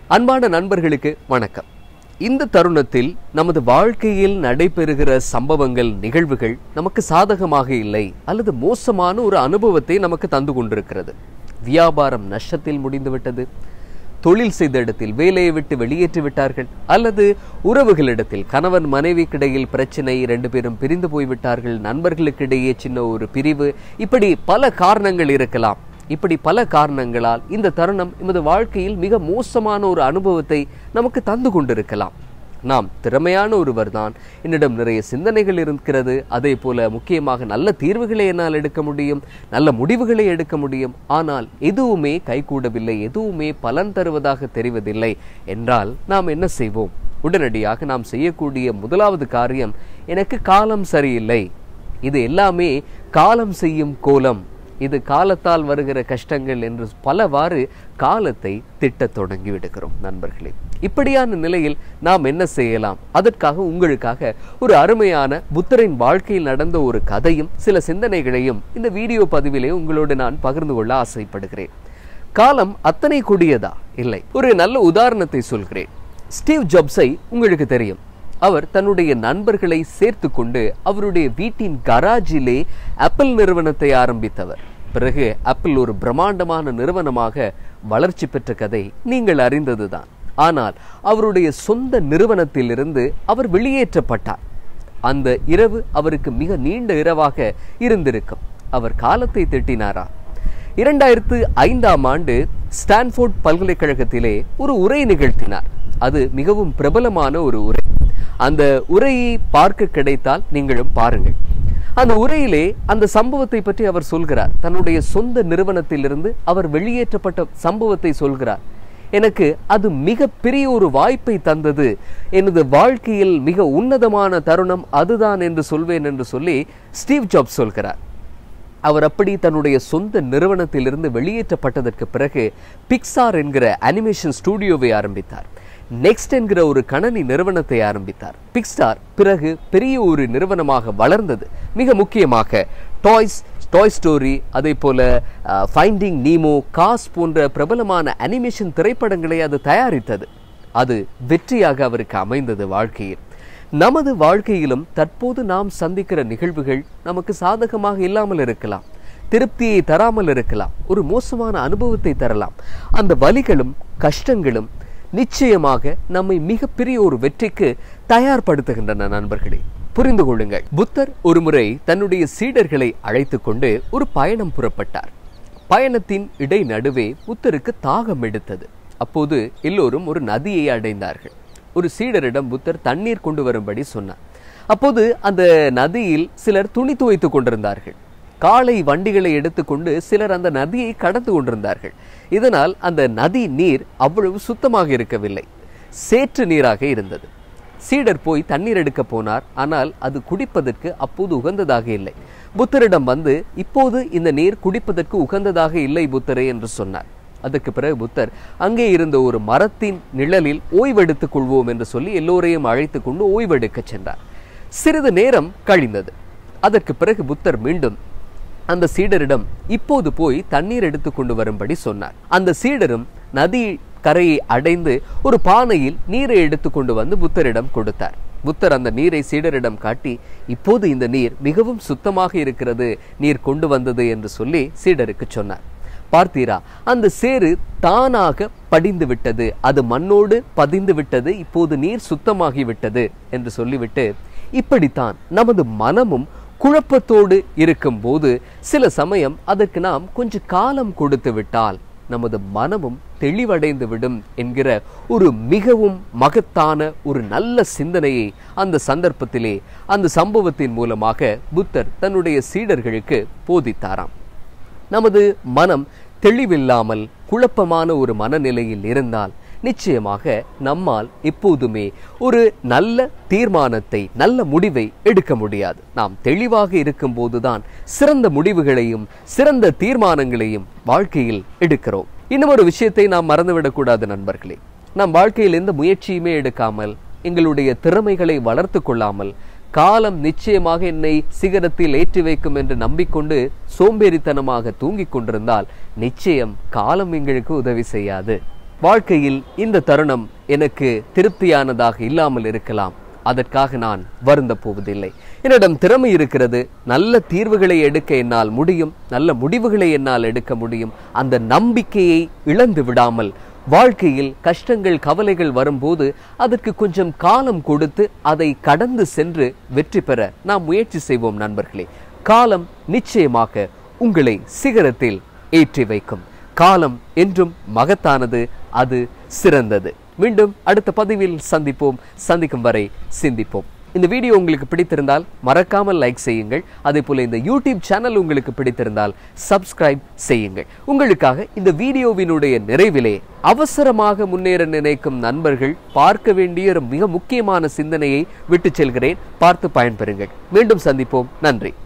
அன்பான நண்பர்களுக்கு வணக்கம் இந்த தருணத்தில் நமது வாழ்க்கையில் நடைபெறுகிற சம்பவங்கள் நிகழ்வுகள் நமக்கு சாதகமாக இல்லை அல்லது மோசமான ஒரு அனுபவத்தை நமக்கு தந்து கொண்டிருக்கிறது வியாபாரம் நஷ்டத்தில் முடிந்துவிட்டது தொழில் செய்த இடத்தில் வேலையை விட்டு வெளியேற்றி விட்டார்கள் அல்லது உறவுகளிடத்தில் கணவன் மனைவிக்கிடையில் பிரச்சனை ரெண்டு பேரும் பிரிந்து போய்விட்டார்கள் நண்பர்களுக்கிடையே சின்ன ஒரு பிரிவு இப்படி பல காரணங்கள் இருக்கலாம் இப்படி பல காரணங்களால் இந்த தருணம் எமது வாழ்க்கையில் மிக மோசமான ஒரு அனுபவத்தை நமக்கு தந்து கொண்டிருக்கலாம் நாம் திறமையான ஒருவர் தான் என்னிடம் நிறைய சிந்தனைகள் இருக்கிறது அதே போல முக்கியமாக நல்ல தீர்வுகளை என்னால் எடுக்க முடியும் நல்ல முடிவுகளை எடுக்க முடியும் ஆனால் எதுவுமே கைகூடவில்லை எதுவுமே பலன் தருவதாக தெரிவதில்லை என்றால் நாம் என்ன செய்வோம் உடனடியாக நாம் செய்யக்கூடிய முதலாவது காரியம் எனக்கு காலம் சரியில்லை இது எல்லாமே காலம் செய்யும் கோலம் இது காலத்தால் வருகிற கஷ்டங்கள் என்று பலவாறு காலத்தை திட்டத் தொடங்கி விடுகிறோம் நண்பர்களே இப்படியான நிலையில் நாம் என்ன செய்யலாம் அதற்காக உங்களுக்காக ஒரு அருமையான புத்தரின் வாழ்க்கையில் நடந்த ஒரு கதையும் சில சிந்தனைகளையும் இந்த வீடியோ பதிவிலே உங்களோடு நான் பகிர்ந்து கொள்ள ஆசைப்படுகிறேன் காலம் அத்தனை கொடியதா இல்லை ஒரு நல்ல உதாரணத்தை சொல்கிறேன் ஸ்டீவ் ஜாப்ஸை உங்களுக்கு தெரியும் அவர் தன்னுடைய நண்பர்களை சேர்த்து கொண்டு அவருடைய வீட்டின் கராஜிலே ஆப்பிள் நிறுவனத்தை ஆரம்பித்தவர் பிறகு ஆப்பிள் ஒரு பிரம்மாண்டமான நிறுவனமாக வளர்ச்சி பெற்ற கதை நீங்கள் அறிந்ததுதான் ஆனால் அவருடைய சொந்த நிறுவனத்திலிருந்து அவர் வெளியேற்றப்பட்டார் அந்த இரவு அவருக்கு மிக நீண்ட இரவாக இருந்திருக்கும் அவர் காலத்தை திட்டினாரா இரண்டாயிரத்து ஐந்தாம் ஆண்டு ஸ்டான்ஃபோர்ட் பல்கலைக்கழகத்திலே ஒரு உரை நிகழ்த்தினார் அது மிகவும் பிரபலமான ஒரு உரை அந்த உரையை பார்க்க கிடைத்தால் நீங்களும் பாருங்கள் அந்த உரையிலே அந்த சம்பவத்தை பற்றி அவர் சொல்கிறார் தன்னுடைய சொந்த நிறுவனத்திலிருந்து அவர் வெளியேற்றப்பட்ட சம்பவத்தை சொல்கிறார் எனக்கு அது மிக பெரிய ஒரு வாய்ப்பை தந்தது எனது வாழ்க்கையில் மிக உன்னதமான தருணம் அதுதான் என்று சொல்வேன் என்று சொல்லி ஸ்டீவ் ஜாப்ஸ் சொல்கிறார் அவர் அப்படி தன்னுடைய சொந்த நிறுவனத்திலிருந்து வெளியேற்றப்பட்டதற்கு பிறகு பிக்சார் என்கிற அனிமேஷன் ஸ்டூடியோவை ஆரம்பித்தார் நெக்ஸ்ட் என்கிற ஒரு கணனி நிறுவனத்தை ஆரம்பித்தார் பிக்ஸ்டார் பிறகு பெரிய ஒரு நிறுவனமாக வளர்ந்தது மிக முக்கியமாக டாய்ஸ் டாய் ஸ்டோரி அதே போல ஃபைண்டிங் நீமோ காஸ் போன்ற பிரபலமான அனிமேஷன் திரைப்படங்களை அது தயாரித்தது அது வெற்றியாக அவருக்கு அமைந்தது வாழ்க்கையில் நமது வாழ்க்கையிலும் தற்போது நாம் சந்திக்கிற நிகழ்வுகள் நமக்கு சாதகமாக இல்லாமல் இருக்கலாம் திருப்தியை தராமல் இருக்கலாம் ஒரு மோசமான அனுபவத்தை தரலாம் அந்த வலிகளும் கஷ்டங்களும் நிச்சயமாக நம்மை மிகப்பெரிய ஒரு வெற்றிக்கு தயார்படுத்துகின்றன நண்பர்களே புரிந்து கொள்ளுங்கள் புத்தர் ஒருமுறை தன்னுடைய சீடர்களை அழைத்து கொண்டு ஒரு பயணம் புறப்பட்டார் பயணத்தின் இடை நடுவே புத்தருக்கு தாகம் எடுத்தது அப்போது எல்லோரும் ஒரு நதியை அடைந்தார்கள் ஒரு சீடரிடம் புத்தர் தண்ணீர் கொண்டு வரும்படி சொன்னார் அப்போது அந்த நதியில் சிலர் துணி துவைத்துக் கொண்டிருந்தார்கள் காளை வண்டிகளை எடுத்துக்கொண்டு சிலர் அந்த நதியை கடந்து கொண்டிருந்தார்கள் இதனால் அந்த நதி நீர் அவ்வளவு சுத்தமாக இருக்கவில்லை சேற்று நீராக இருந்தது சீடர் போய் தண்ணீர் எடுக்க போனார் ஆனால் அது குடிப்பதற்கு அப்போது உகந்ததாக இல்லை புத்தரிடம் வந்து இப்போது இந்த நீர் குடிப்பதற்கு உகந்ததாக இல்லை புத்தரே என்று சொன்னார் அதற்கு பிறகு புத்தர் அங்கே இருந்த ஒரு மரத்தின் நிழலில் ஓய்வெடுத்துக் கொள்வோம் என்று சொல்லி எல்லோரையும் அழைத்து கொண்டு ஓய்வெடுக்க சென்றார் சிறிது நேரம் கழிந்தது அதற்கு பிறகு புத்தர் மீண்டும் அந்த சீடரிடம் இப்போது போய் தண்ணீர் எடுத்து கொண்டு வரும்படி சொன்னார் அந்த சீடரும் நதி கரையை அடைந்து ஒரு பானையில் நீரை எடுத்து கொண்டு வந்து புத்தரிடம் கொடுத்தார் புத்தர் அந்த நீரை சீடரிடம் காட்டி இப்போது இந்த நீர் மிகவும் சுத்தமாக இருக்கிறது நீர் கொண்டு வந்தது என்று சொல்லி சீடருக்கு சொன்னார் பார்த்தீரா அந்த சேறு தானாக படிந்து விட்டது அது மண்ணோடு பதிந்து விட்டது இப்போது நீர் சுத்தமாகி விட்டது என்று சொல்லிவிட்டு இப்படித்தான் நமது மனமும் குழப்பத்தோடு இருக்கும்போது சில சமயம் அதற்கு நாம் கொஞ்சம் காலம் கொடுத்து விட்டால் நமது மனமும் தெளிவடைந்து விடும் என்கிற ஒரு மிகவும் மகத்தான ஒரு நல்ல சிந்தனையை அந்த சந்தர்ப்பத்திலே அந்த சம்பவத்தின் மூலமாக புத்தர் தன்னுடைய சீடர்களுக்கு போதித்தாராம் நமது மனம் தெளிவில்லாமல் குழப்பமான ஒரு மனநிலையில் இருந்தால் நிச்சயமாக நம்மால் எப்போதுமே ஒரு நல்ல தீர்மானத்தை நல்ல முடிவை எடுக்க முடியாது நாம் தெளிவாக இருக்கும்போதுதான் சிறந்த முடிவுகளையும் சிறந்த தீர்மானங்களையும் வாழ்க்கையில் எடுக்கிறோம் இன்னும் ஒரு விஷயத்தை நாம் மறந்துவிடக்கூடாது நண்பர்களே நம் வாழ்க்கையில் எந்த முயற்சியுமே எடுக்காமல் எங்களுடைய திறமைகளை வளர்த்து கொள்ளாமல் காலம் நிச்சயமாக என்னை சிகரத்தில் ஏற்றி வைக்கும் என்று நம்பிக்கொண்டு சோம்பேறித்தனமாக தூங்கிக் கொண்டிருந்தால் நிச்சயம் காலம் எங்களுக்கு உதவி செய்யாது வாழ்க்கையில் இந்த தருணம் எனக்கு திருப்தியானதாக இல்லாமல் இருக்கலாம் அதற்காக நான் வருந்த போவதில்லை என்னிடம் திறமை இருக்கிறது நல்ல தீர்வுகளை எடுக்க என்னால் முடியும் நல்ல முடிவுகளை என்னால் எடுக்க முடியும் அந்த நம்பிக்கையை இழந்து விடாமல் வாழ்க்கையில் கஷ்டங்கள் கவலைகள் வரும்போது அதற்கு கொஞ்சம் காலம் கொடுத்து அதை கடந்து சென்று வெற்றி பெற நாம் முயற்சி செய்வோம் நண்பர்களே காலம் நிச்சயமாக உங்களை சிகரத்தில் ஏற்றி வைக்கும் காலம் என்றும் மகத்தானது அது சிறந்தது மீண்டும் அடுத்த பதிவில் சந்திப்போம் சந்திக்கும் வரை சிந்திப்போம் இந்த வீடியோ உங்களுக்கு பிடித்திருந்தால் மறக்காமல் லைக் செய்யுங்கள் அதே போல இந்த யூடியூப் சேனல் உங்களுக்கு பிடித்திருந்தால் சப்ஸ்கிரைப் செய்யுங்கள் உங்களுக்காக இந்த வீடியோவினுடைய நிறைவிலே அவசரமாக முன்னேற நினைக்கும் நண்பர்கள் பார்க்க வேண்டிய ஒரு மிக முக்கியமான சிந்தனையை விட்டு செல்கிறேன் பார்த்து பயன்பெறுங்கள் மீண்டும் சந்திப்போம் நன்றி